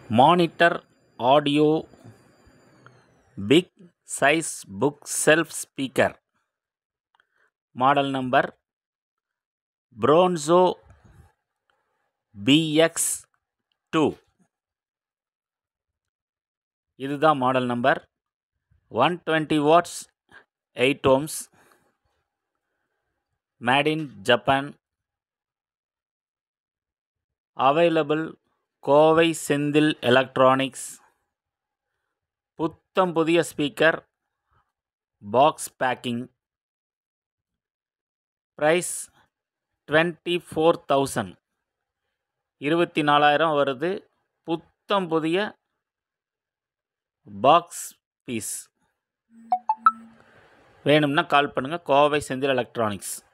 monitor audio big size bookshelf speaker model number ப்ரோன்ஸோ BX two இதுதான் model number one twenty watts eight ohms made in Japan available Kovai Senthil electronics புத்தம் புதிய speaker box packing price twenty four thousand இருபத்தி நாலாயிரம் வருது புத்தம் புதிய box piece வேணும்னா கால் பண்ணுங்கள் கோவை செந்தில் எலக்ட்ரானிக்ஸ்